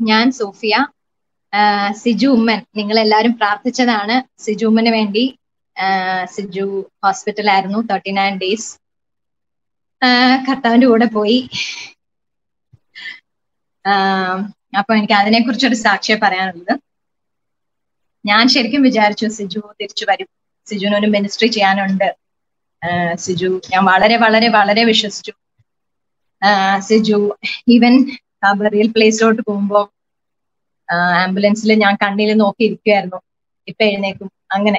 ഞാൻ സോഫിയ ആഹ് സിജു ഉമ്മൻ നിങ്ങൾ എല്ലാവരും പ്രാർത്ഥിച്ചതാണ് സിജു ഉമ്മന് വേണ്ടി ആഹ് സിജു ഹോസ്പിറ്റലായിരുന്നു തേർട്ടി നയൻ ഡേയ്സ് കർത്താവിന്റെ കൂടെ പോയി ആഹ് അപ്പൊ എനിക്ക് അതിനെ കുറിച്ചൊരു സാക്ഷ്യം പറയാനുള്ളത് ഞാൻ ശരിക്കും വിചാരിച്ചു സിജു തിരിച്ചു വരും സിജുവിന് ഒരു മിനിസ്ട്രി ചെയ്യാനുണ്ട് ആഹ് സിജു ഞാൻ വളരെ വളരെ വളരെ വിശ്വസിച്ചു ആഹ് സിജു ഈവൻ ബറിയൽ പ്ലേസിലോട്ട് പോകുമ്പോൾ ആംബുലൻസിൽ ഞാൻ കണ്ണിൽ നോക്കി ഇരിക്കുമായിരുന്നു ഇപ്പൊ എഴുന്നേക്കും അങ്ങനെ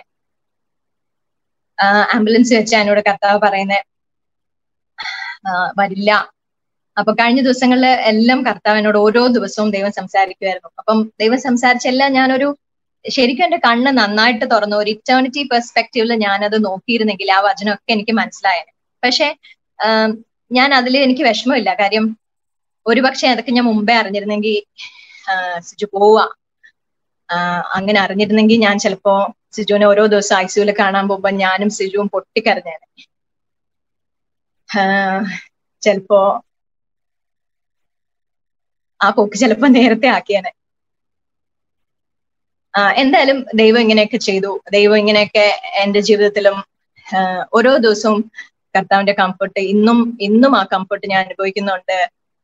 ആംബുലൻസ് വെച്ച് എന്നോട് കർത്താവ് പറയുന്നത് വരില്ല അപ്പൊ കഴിഞ്ഞ ദിവസങ്ങളിൽ എല്ലാം കർത്താവ് എന്നോട് ഓരോ ദിവസവും ദൈവം സംസാരിക്കുമായിരുന്നു അപ്പം ദൈവം സംസാരിച്ചെല്ലാം ഞാനൊരു ശരിക്കും എന്റെ കണ്ണ് നന്നായിട്ട് തുറന്നു ഒരു ഇറ്റേണിറ്റി പെർസ്പെക്റ്റീവിൽ ഞാനത് നോക്കിയിരുന്നെങ്കിൽ ആ വചനമൊക്കെ എനിക്ക് മനസ്സിലായത് പക്ഷെ ഞാൻ അതിൽ എനിക്ക് വിഷമമില്ല കാര്യം ഒരുപക്ഷെ അതൊക്കെ ഞാൻ മുമ്പേ അറിഞ്ഞിരുന്നെങ്കിൽ സിജു പോവാ അങ്ങനെ അറിഞ്ഞിരുന്നെങ്കിൽ ഞാൻ ചിലപ്പോ സിജുവിനെ ഓരോ ദിവസം ഐ സിയുല് കാണാൻ പോകുമ്പോ ഞാനും സിജുവും പൊട്ടിക്കരഞ്ഞേനെ ചിലപ്പോ ആ പോക്ക് ചിലപ്പോ നേരത്തെ ആക്കിയേനെ എന്തായാലും ദൈവം ഇങ്ങനെയൊക്കെ ചെയ്തു ദൈവം ഇങ്ങനെയൊക്കെ എന്റെ ജീവിതത്തിലും ഓരോ ദിവസവും കർത്താവിന്റെ കംഫർട്ട് ഇന്നും ഇന്നും ആ കംഫർട്ട് ഞാൻ അനുഭവിക്കുന്നുണ്ട്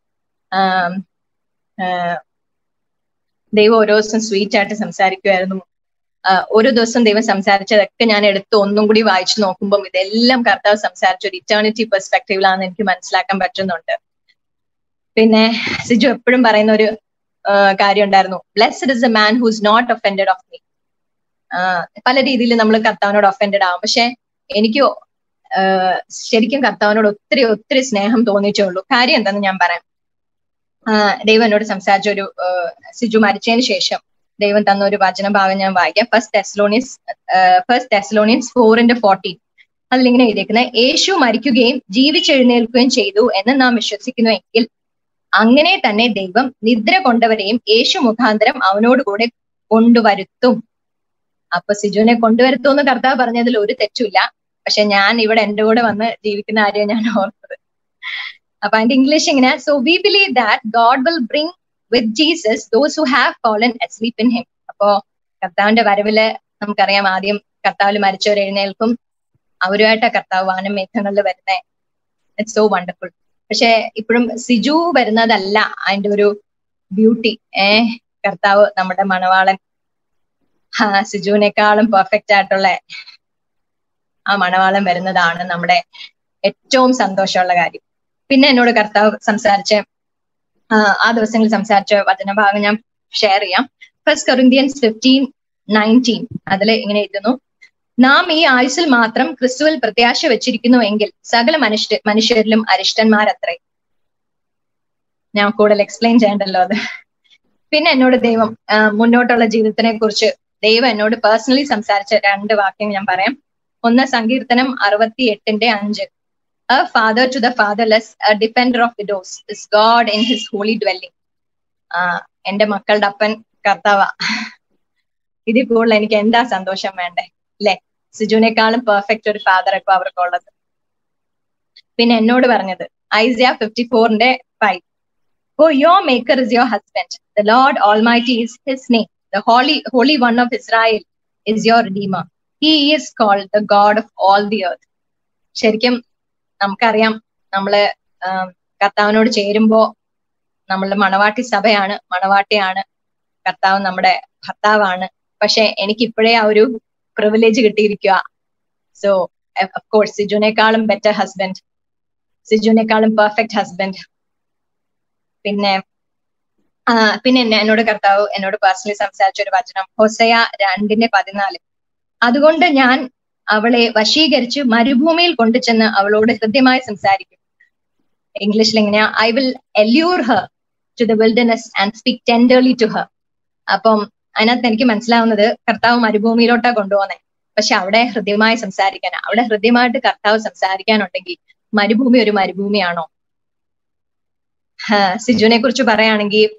ദൈവം ഓരോ ദിവസം സ്വീറ്റ് ആയിട്ട് സംസാരിക്കുമായിരുന്നു ഓരോ ദിവസം ദൈവം സംസാരിച്ചതൊക്കെ ഞാൻ എടുത്ത് ഒന്നും കൂടി വായിച്ചു നോക്കുമ്പോൾ ഇതെല്ലാം കർത്താവ് സംസാരിച്ച ഒരു ഇറ്റേണിറ്റി പെർസ്പെക്റ്റീവിലാണെന്ന് എനിക്ക് മനസ്സിലാക്കാൻ പറ്റുന്നുണ്ട് പിന്നെ സിജു എപ്പോഴും പറയുന്ന ഒരു കാര്യം ഉണ്ടായിരുന്നു blessed is a man whose not offended of me പല രീതിയിൽ നമ്മൾ കർത്താവിനോട് ഒഫൻഡഡ് ആവും പക്ഷെ എനിക്ക് ശരിക്കും കർത്താവിനോട് ഒത്തിരി ഒത്തിരി സ്നേഹം തോന്നിയിട്ടേ ഉള്ളൂ കാര്യം എന്താന്ന് ഞാൻ പറയാം ദൈവം എന്നോട് സംസാരിച്ച ഒരു സിജു മരിച്ചതിന് ശേഷം ദൈവം തന്ന ഒരു വചനഭാഗം ഞാൻ വായിക്കാം ഫസ്റ്റ് ടെസ്ലോണിയൻസ് ഫസ്റ്റ് ടെസ്ലോണിയൻസ് ഫോറിന്റെ ഫോർട്ടീൻ അതിലിങ്ങനെ എഴുതിയിരിക്കുന്നത് യേശു മരിക്കുകയും ജീവിച്ചെഴുന്നേൽക്കുകയും ചെയ്തു എന്ന് നാം വിശ്വസിക്കുന്നു എങ്കിൽ അങ്ങനെ തന്നെ ദൈവം നിദ്ര കൊണ്ടവരെയും യേശു മുഖാന്തരം അവനോട് കൂടെ കൊണ്ടുവരുത്തും അപ്പൊ സിജുവിനെ കൊണ്ടുവരുത്തും എന്ന് കർത്താവ് പറഞ്ഞതിൽ ഒരു തെറ്റുമില്ല പക്ഷെ ഞാൻ ഇവിടെ എന്റെ കൂടെ വന്ന് ജീവിക്കുന്ന കാര്യം ഞാൻ ഓർത്തത് അപ്പൊ അതിന്റെ ഇംഗ്ലീഷ് ഇങ്ങനെ so we believe that God will bring with Jesus those who have fallen asleep in him അപ്പോ കർത്താവിന്റെ വരവില് നമുക്കറിയാം ആദ്യം കർത്താവിൽ മരിച്ചവർ എഴുന്നേൽക്കും അവരുമായിട്ടാ കർത്താവ് വാനം മേഘങ്ങളിൽ വരുന്നത് ഇറ്റ്സ് സോ വണ്ടർഫുൾ പക്ഷെ ഇപ്പോഴും സിജു വരുന്നതല്ല അതിന്റെ ഒരു ബ്യൂട്ടി ഏഹ് കർത്താവ് നമ്മുടെ മണവാളൻ സിജുവിനേക്കാളും പെർഫെക്റ്റ് ആയിട്ടുള്ള ആ മണവാളൻ വരുന്നതാണ് നമ്മുടെ ഏറ്റവും സന്തോഷമുള്ള കാര്യം പിന്നെ എന്നോട് കർത്താവ് സംസാരിച്ച ആ ദിവസങ്ങളിൽ സംസാരിച്ച വചനഭാഗം ഞാൻ ഷെയർ ചെയ്യാം ഫസ്റ്റ് കൊറിന്ത്യൻസ് ഫിഫ്റ്റീൻ നയൻറ്റീൻ അതിൽ ഇങ്ങനെ എഴുതുന്നു നാം ഈ ആയുസിൽ മാത്രം ക്രിസ്തുവിൽ പ്രത്യാശ വെച്ചിരിക്കുന്നു എങ്കിൽ സകല മനുഷ്യ മനുഷ്യരിലും അരിഷ്ടന്മാരത്രേ ഞാൻ കൂടുതൽ എക്സ്പ്ലെയിൻ ചെയ്യണ്ടല്ലോ അത് പിന്നെ എന്നോട് ദൈവം മുന്നോട്ടുള്ള ജീവിതത്തിനെ കുറിച്ച് ദൈവം എന്നോട് പേഴ്സണലി സംസാരിച്ച രണ്ട് വാക്യം ഞാൻ പറയാം ഒന്ന് സങ്കീർത്തനം അറുപത്തി എട്ടിന്റെ അഞ്ച് A father to the fatherless, a defender of widows, is God in his holy dwelling. എന്റെ മക്കളുടെ അപ്പൻ കർത്താവ ഇതിൽ കൂടുതൽ എനിക്ക് എന്താ സന്തോഷം വേണ്ടേ അല്ലെ സിജുവിനേക്കാളും പെർഫെക്റ്റ് ഒരു ഫാദർ ഇപ്പൊ അവർക്കുള്ളത് പിന്നെ എന്നോട് പറഞ്ഞത് ഐസിയ ഫിഫ്റ്റി ഫോറിന്റെ five O your maker is your husband the Lord almighty is his name the holy holy one of Israel is your redeemer he is called the God of all the earth ശരിക്കും നമുക്കറിയാം നമ്മള് കർത്താവിനോട് ചേരുമ്പോ നമ്മളുടെ മണവാട്ടി സഭയാണ് മണവാട്ടിയാണ് കർത്താവ് നമ്മുടെ ഭർത്താവാണ് പക്ഷെ എനിക്ക് ഇപ്പോഴേ ആ ഒരു പ്രിവിലേജ് കിട്ടിയിരിക്കുക സോ കോഴ്സ് സിജുനേക്കാളും ബെറ്റർ ഹസ്ബൻഡ് സിജുനേക്കാളും പെർഫെക്റ്റ് ഹസ്ബൻഡ് പിന്നെ പിന്നെ എന്നെ എന്നോട് കർത്താവ് എന്നോട് പേഴ്സണലി സംസാരിച്ച ഒരു വചനം ഹൊസയ രണ്ടിന്റെ പതിനാല് അതുകൊണ്ട് ഞാൻ അവളെ വശീകരിച്ച് മരുഭൂമിയിൽ കൊണ്ടുചെന്ന് അവളോട് ഹൃദ്യമായി സംസാരിക്കും ഇംഗ്ലീഷിൽ എങ്ങനെയാ I will allure her to the wilderness and speak tenderly to her അപ്പം അതിനകത്ത് എനിക്ക് മനസ്സിലാവുന്നത് കർത്താവ് മരുഭൂമിയിലോട്ടാ കൊണ്ടുപോകുന്നത് പക്ഷെ അവിടെ ഹൃദ്യമായി സംസാരിക്കാൻ അവിടെ ഹൃദ്യമായിട്ട് കർത്താവ് സംസാരിക്കാനുണ്ടെങ്കിൽ മരുഭൂമി ഒരു മരുഭൂമിയാണോ സിജുവിനെ കുറിച്ച് പറയുകയാണെങ്കിൽ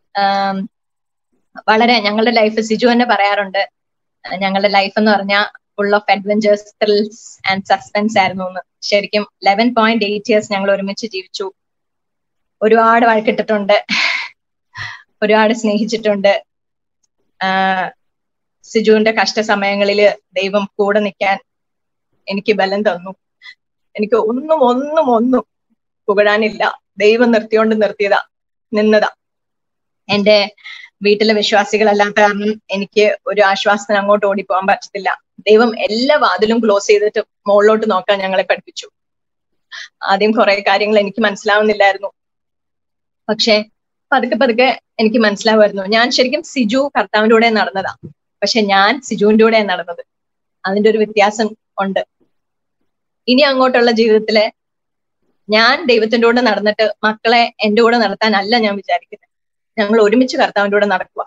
വളരെ ഞങ്ങളുടെ ലൈഫ് സിജു തന്നെ പറയാറുണ്ട് ഞങ്ങളുടെ ലൈഫ് എന്ന് പറഞ്ഞാൽ full of adventures thrills and suspense ആയിരുന്നു എന്ന് ശരിക്കും ലെവൻ പോയിന്റ് എയ്റ്റ് ഇയേഴ്സ് ഞങ്ങൾ ഒരുമിച്ച് ജീവിച്ചു ഒരുപാട് വഴക്കിട്ടിട്ടുണ്ട് ഒരുപാട് സ്നേഹിച്ചിട്ടുണ്ട് ആഹ് സിജുവിന്റെ കഷ്ട സമയങ്ങളില് ദൈവം കൂടെ നിൽക്കാൻ എനിക്ക് ബലം തന്നു എനിക്ക് ഒന്നും ഒന്നും ഒന്നും പുകഴാനില്ല ദൈവം നിർത്തിയോണ്ട് നിർത്തിയതാ നിന്നതാ എന്റെ വീട്ടിലെ വിശ്വാസികളല്ലാത്ത കാരണം എനിക്ക് ഒരു ആശ്വാസത്തിന് അങ്ങോട്ട് ഓടിപ്പോകാൻ പറ്റത്തില്ല ദൈവം എല്ലാ വാതിലും ക്ലോസ് ചെയ്തിട്ട് മുകളിലോട്ട് നോക്കാൻ ഞങ്ങളെ പഠിപ്പിച്ചു ആദ്യം കുറെ കാര്യങ്ങൾ എനിക്ക് മനസ്സിലാവുന്നില്ലായിരുന്നു പക്ഷെ പതുക്കെ പതുക്കെ എനിക്ക് മനസ്സിലാവുമായിരുന്നു ഞാൻ ശരിക്കും സിജു കർത്താവിന്റെ കൂടെ നടന്നതാ പക്ഷെ ഞാൻ സിജുവിന്റെ കൂടെ നടന്നത് അതിന്റെ ഒരു വ്യത്യാസം ഉണ്ട് ഇനി അങ്ങോട്ടുള്ള ജീവിതത്തില് ഞാൻ ദൈവത്തിന്റെ കൂടെ നടന്നിട്ട് മക്കളെ എന്റെ കൂടെ നടത്താനല്ല ഞാൻ വിചാരിക്കുന്നത് ഞങ്ങൾ ഒരുമിച്ച് കർത്താവിന്റെ കൂടെ നടക്കുക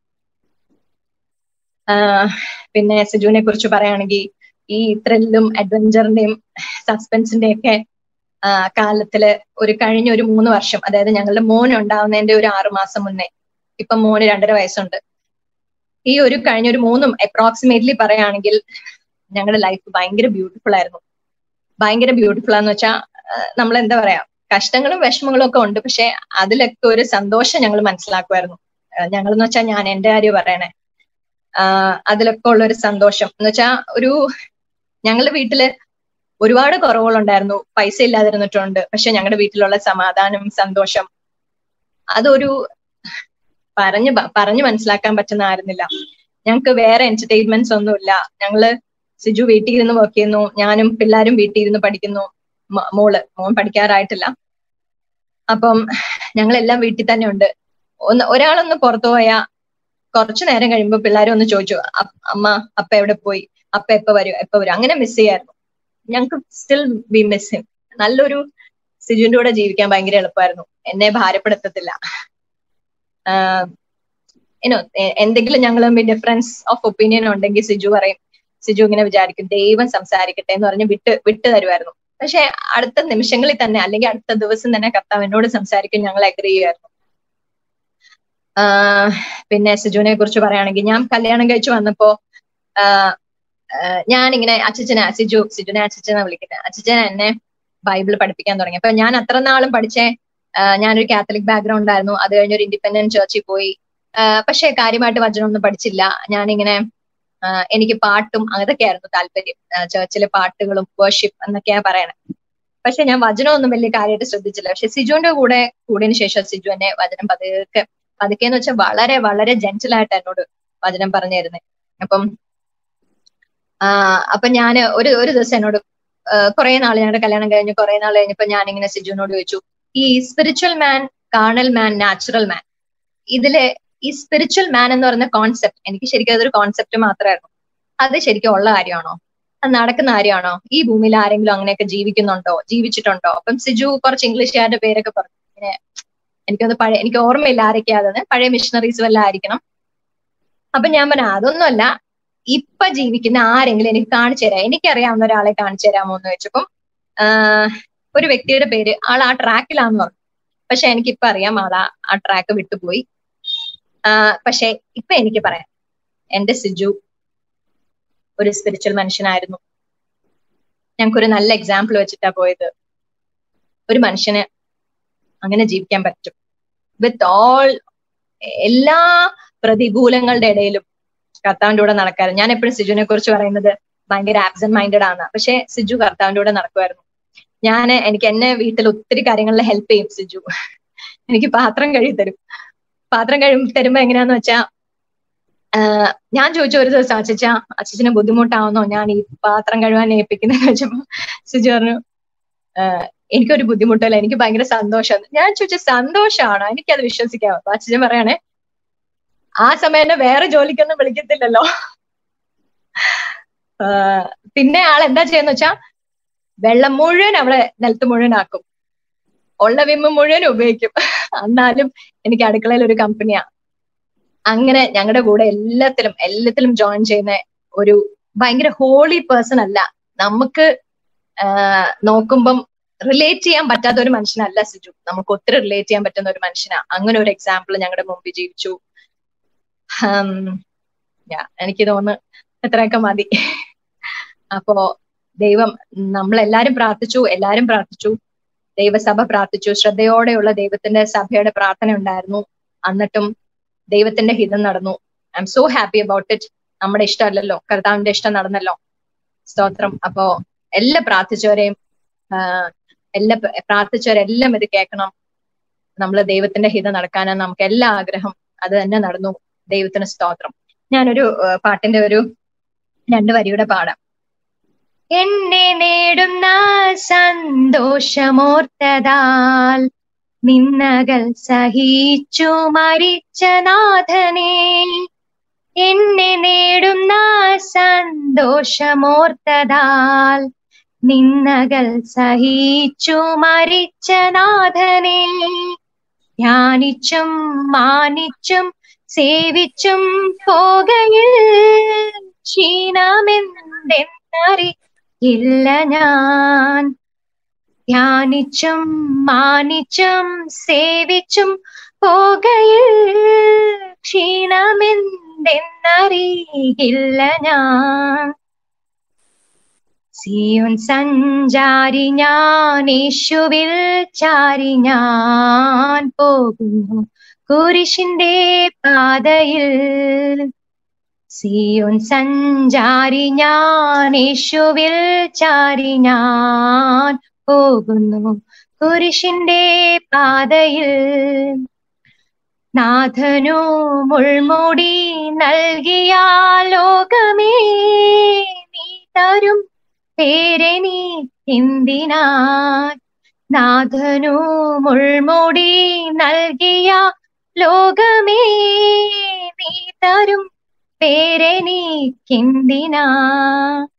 പിന്നെ സിജുവിനെ കുറിച്ച് പറയുകയാണെങ്കിൽ ഈ ത്രില്ലും അഡ്വഞ്ചറിന്റെയും സസ്പെൻസിന്റെയും ഒക്കെ കാലത്തില് ഒരു കഴിഞ്ഞ ഒരു മൂന്ന് വർഷം അതായത് ഞങ്ങളുടെ മോൻ ഉണ്ടാവുന്നതിന്റെ ഒരു ആറു മാസം മുന്നേ ഇപ്പൊ മോന് രണ്ടര വയസ്സുണ്ട് ഈ ഒരു കഴിഞ്ഞ ഒരു മൂന്നും അപ്രോക്സിമേറ്റ്ലി പറയുകയാണെങ്കിൽ ഞങ്ങളുടെ ലൈഫ് ഭയങ്കര ബ്യൂട്ടിഫുൾ ആയിരുന്നു ഭയങ്കര ബ്യൂട്ടിഫുൾ ആന്ന് വെച്ചാൽ നമ്മൾ എന്താ പറയാ കഷ്ടങ്ങളും വിഷമങ്ങളും ഒക്കെ ഉണ്ട് പക്ഷെ അതിലൊക്കെ ഒരു സന്തോഷം ഞങ്ങൾ മനസ്സിലാക്കുമായിരുന്നു ഞങ്ങൾ എന്ന് വെച്ചാൽ ഞാൻ എന്റെ കാര്യം പറയണേ ആഹ് അതിലൊക്കെ ഉള്ള ഒരു സന്തോഷം എന്ന് വെച്ചാൽ ഒരു ഞങ്ങളുടെ വീട്ടില് ഒരുപാട് കുറവുകളുണ്ടായിരുന്നു പൈസ ഇല്ലാതിരുന്നിട്ടുണ്ട് പക്ഷെ ഞങ്ങളുടെ വീട്ടിലുള്ള സമാധാനം സന്തോഷം അതൊരു പറഞ്ഞ് പറഞ്ഞു മനസ്സിലാക്കാൻ പറ്റുന്ന ആയിരുന്നില്ല ഞങ്ങൾക്ക് വേറെ എന്റർടൈൻമെന്റ്സ് ഒന്നുമില്ല ഞങ്ങള് സിജു വീട്ടിൽ ഇരുന്ന് വർക്ക് ചെയ്യുന്നു ഞാനും പിള്ളേരും വീട്ടിൽ ഇരുന്ന് പഠിക്കുന്നു മോള് മോൻ പഠിക്കാറായിട്ടില്ല അപ്പം ഞങ്ങളെല്ലാം വീട്ടിൽ തന്നെ ഉണ്ട് ഒന്ന് ഒരാളൊന്ന് പുറത്തു പോയാ കുറച്ചു നേരം കഴിയുമ്പോൾ പിള്ളേരും ഒന്ന് ചോദിച്ചു അമ്മ അപ്പ എവിടെ പോയി അപ്പ എപ്പ വരും എപ്പ വരും അങ്ങനെ മിസ് ചെയ്യായിരുന്നു ഞങ്ങൾക്ക് സ്റ്റിൽ വി മിസ് ഹിം നല്ലൊരു സിജുവിന്റെ കൂടെ ജീവിക്കാൻ ഭയങ്കര എളുപ്പമായിരുന്നു എന്നെ ഭാരപ്പെടുത്തത്തില്ല ഏനോ എന്തെങ്കിലും ഞങ്ങൾ തമ്മിൽ ഡിഫറൻസ് ഓഫ് ഒപ്പീനിയൻ ഉണ്ടെങ്കിൽ സിജു പറയും സിജു ഇങ്ങനെ വിചാരിക്കും ദൈവം സംസാരിക്കട്ടെ എന്ന് പറഞ്ഞ് വിട്ട് വിട്ട് തരുമായിരുന്നു പക്ഷെ അടുത്ത നിമിഷങ്ങളിൽ തന്നെ അല്ലെങ്കിൽ അടുത്ത ദിവസം തന്നെ കർത്താവ് എന്നോട് സംസാരിക്കും ഞങ്ങൾ അഗ്രി ചെയ്യുമായിരുന്നു പിന്നെ സിജുവിനെ കുറിച്ച് പറയുകയാണെങ്കിൽ ഞാൻ കല്യാണം കഴിച്ചു വന്നപ്പോ ഞാനിങ്ങനെ അച്ഛനെ സിജു സിജുനെ അച്ഛനെ വിളിക്കുന്നത് അച്ഛൻ എന്നെ ബൈബിൾ പഠിപ്പിക്കാൻ തുടങ്ങി അപ്പൊ ഞാൻ അത്ര നാളും പഠിച്ചേ ഞാനൊരു കാത്തലിക് ബാക്ക്ഗ്രൗണ്ട് ആയിരുന്നു അത് കഴിഞ്ഞ് ഒരു ഇൻഡിപെൻഡന്റ് ചർച്ചിൽ പോയി പക്ഷെ കാര്യമായിട്ട് വചനമൊന്നും പഠിച്ചില്ല ഞാനിങ്ങനെ എനിക്ക് പാട്ടും അതൊക്കെയായിരുന്നു താല്പര്യം ചർച്ചിലെ പാട്ടുകളും വേർഷിപ്പ് എന്നൊക്കെയാ പറയണേ പക്ഷെ ഞാൻ വചനമൊന്നും വലിയ കാര്യമായിട്ട് ശ്രദ്ധിച്ചില്ല പക്ഷെ സിജുവിന്റെ കൂടെ കൂടിയതിനു ശേഷം സിജു എന്നെ വചനം പതുക്കെ പതുക്കെ എന്ന് വെച്ചാൽ വളരെ വളരെ ജെന്റിലായിട്ട് എന്നോട് വചനം പറഞ്ഞു തരുന്നത് അപ്പം ആഹ് അപ്പൊ ഞാൻ ഒരു ഒരു ദിവസം എന്നോട് കുറെ നാൾ ഞങ്ങളുടെ കല്യാണം കഴിഞ്ഞ് കുറെ നാൾ കഴിഞ്ഞപ്പോ ഞാൻ ഇങ്ങനെ സിജുവിനോട് ചോദിച്ചു ഈ സ്പിരിച്വൽ മാൻ കാണൽ മാൻ നാച്ചുറൽ മാൻ ഇതിലെ ഈ സ്പിരിച്വൽ മാൻ എന്ന് പറയുന്ന കോൺസെപ്റ്റ് എനിക്ക് ശരിക്കും അതൊരു കോൺസെപ്റ്റ് മാത്രമായിരുന്നു അത് ശരിക്കും ഉള്ള കാര്യമാണോ അത് നടക്കുന്ന കാര്യമാണോ ഈ ഭൂമിയിൽ ആരെങ്കിലും അങ്ങനെയൊക്കെ ജീവിക്കുന്നുണ്ടോ ജീവിച്ചിട്ടുണ്ടോ അപ്പം സിജു കുറച്ച് ഇംഗ്ലീഷുകാരുടെ പേരൊക്കെ പറഞ്ഞു ഇങ്ങനെ എനിക്കൊന്ന് പഴയ എനിക്ക് ഓർമ്മയില്ല ആരൊക്കെയാതെന്ന് പഴയ മിഷണറീസ് വല്ല ആയിരിക്കണം അപ്പൊ ഞാൻ പറഞ്ഞു അതൊന്നുമല്ല ഇപ്പൊ ജീവിക്കുന്ന ആരെങ്കിലും എനിക്ക് കാണിച്ചു തരാം എനിക്കറിയാവുന്ന ഒരാളെ കാണിച്ചു തരാമോ എന്ന് വെച്ചപ്പം ഒരു വ്യക്തിയുടെ പേര് ആൾ ആ ട്രാക്കിലാന്ന് പറഞ്ഞു പക്ഷെ എനിക്കിപ്പൊ അറിയാം ആൾ ആ ട്രാക്ക് വിട്ടുപോയി പക്ഷെ ഇപ്പൊ എനിക്ക് പറയാം എന്റെ സിജു ഒരു സ്പിരിച്വൽ മനുഷ്യനായിരുന്നു ഞങ്ങൾക്കൊരു നല്ല എക്സാമ്പിൾ വെച്ചിട്ടാ പോയത് ഒരു മനുഷ്യന് അങ്ങനെ ജീവിക്കാൻ പറ്റും വിത്ത് ഓൾ എല്ലാ പ്രതികൂലങ്ങളുടെ ഇടയിലും കർത്താവിന്റെ കൂടെ നടക്കാറ് ഞാൻ എപ്പോഴും സിജുവിനെ കുറിച്ച് പറയുന്നത് ഭയങ്കര ആബ്സെന്റ് മൈൻഡഡ് ആണ് പക്ഷെ സിജു കർത്താവിന്റെ കൂടെ നടക്കുമായിരുന്നു ഞാൻ എനിക്ക് എന്നെ വീട്ടിൽ ഒത്തിരി കാര്യങ്ങളിൽ ഹെൽപ്പ് ചെയ്യും സിജു എനിക്ക് പാത്രം കഴുകി തരും പാത്രം കഴി തരുമ്പോ എങ്ങനെയാന്ന് വെച്ചാ ഞാൻ ചോദിച്ചു ഒരു ദിവസം അച്ഛച്ച അച്ഛന് ബുദ്ധിമുട്ടാവുന്നോ ഞാൻ ഈ പാത്രം കഴുകാൻ ഏൽപ്പിക്കുന്നതെന്ന് വെച്ചപ്പോ സിജു പറഞ്ഞു എനിക്കൊരു ബുദ്ധിമുട്ടല്ല എനിക്ക് ഭയങ്കര സന്തോഷം ഞാൻ ചോദിച്ച സന്തോഷമാണോ എനിക്കത് വിശ്വസിക്കാമോ അപ്പൊ അച്ഛൻ പറയണേ ആ സമയം എന്നെ വേറെ ജോലിക്കൊന്നും വിളിക്കത്തില്ലല്ലോ പിന്നെ ആൾ എന്താ ചെയ്യുന്ന വെച്ചാ വെള്ളം മുഴുവൻ അവളെ നിലത്ത് മുഴുവനാക്കും ഉള്ള വിമ്മ മുഴുവൻ ഉപയോഗിക്കും എന്നാലും എനിക്ക് അടുക്കളയിൽ ഒരു കമ്പനിയാ അങ്ങനെ ഞങ്ങളുടെ കൂടെ എല്ലാത്തിലും എല്ലാത്തിലും ജോയിൻ ചെയ്യുന്ന ഒരു ഭയങ്കര ഹോളി പേഴ്സൺ അല്ല നമുക്ക് നോക്കുമ്പം റിലേറ്റ് ചെയ്യാൻ പറ്റാത്ത ഒരു മനുഷ്യനല്ല സിജു നമുക്ക് ഒത്തിരി റിലേറ്റ് ചെയ്യാൻ പറ്റുന്ന ഒരു മനുഷ്യനാ അങ്ങനെ ഒരു എക്സാമ്പിൾ ഞങ്ങളുടെ മുമ്പിൽ ജീവിച്ചു എനിക്ക് തോന്നുന്നു എത്രയൊക്കെ മതി അപ്പോ ദൈവം നമ്മളെല്ലാരും പ്രാർത്ഥിച്ചു എല്ലാരും പ്രാർത്ഥിച്ചു ദൈവസഭ പ്രാർത്ഥിച്ചു ശ്രദ്ധയോടെയുള്ള ദൈവത്തിന്റെ സഭയുടെ പ്രാർത്ഥന ഉണ്ടായിരുന്നു എന്നിട്ടും ദൈവത്തിന്റെ ഹിതം നടന്നു I am so happy about it നമ്മുടെ ഇഷ്ടമല്ലല്ലോ കർത്താവിന്റെ ഇഷ്ടം നടന്നല്ലോ സ്തോത്രം അപ്പോ എല്ലാ പ്രാർത്ഥിച്ചവരെയും ആഹ് എല്ലാ പ- പ്രാർത്ഥിച്ചവരെല്ലാം ഇത് കേൾക്കണം നമ്മൾ ദൈവത്തിന്റെ ഹിതം നടക്കാനാണ് നമുക്ക് എല്ലാ ആഗ്രഹം അത് തന്നെ നടന്നു ദൈവത്തിന് സ്തോത്രം ഞാനൊരു ആഹ് പാട്ടിന്റെ ഒരു രണ്ട് വരിയുടെ പാടാം എന്നെ നേടുന്ന സന്തോഷമോർത്തതാൽ നിന്നകൾ സഹിച്ചു മരിച്ച നാഥനെ എന്നെ നേടുന്ന സന്തോഷമോർത്തതാൽ നിന്നകൾ സഹിച്ചു മരിച്ച നാഥനെ ധ്യാനിച്ചും മാനിച്ചും സേവിച്ചും പോകയിൽ ക്ഷീണമെന്തെന്നറിയില്ല ഞാൻ ധ്യാനിച്ചും മാനിച്ചും സേവിച്ചും പോകയിൽ ക്ഷീണമെന്തെന്നറിയില്ല ഞാൻ സിയോൻ സഞ്ചാരി ഞാൻ യേശുവിൽ ചാരി ഞാൻ പോകുന്നു കുരിശിന്റെ പാതയിൽ സിയോൻ സഞ്ചാരി ഞാൻ യേശുവിൽ ചാരി ഞാൻ പോകുന്നു കുരിശിന്റെ പാതയിൽ നാഥനു മുൾമുടി നൽകിയ ലോകമേ നീ തരും പേരെനി എന്തിനാ നാഥനു മുൾമുടി നൽകിയ ലോകമേ നീ തരും പേരെനിക്കെന്തിനാ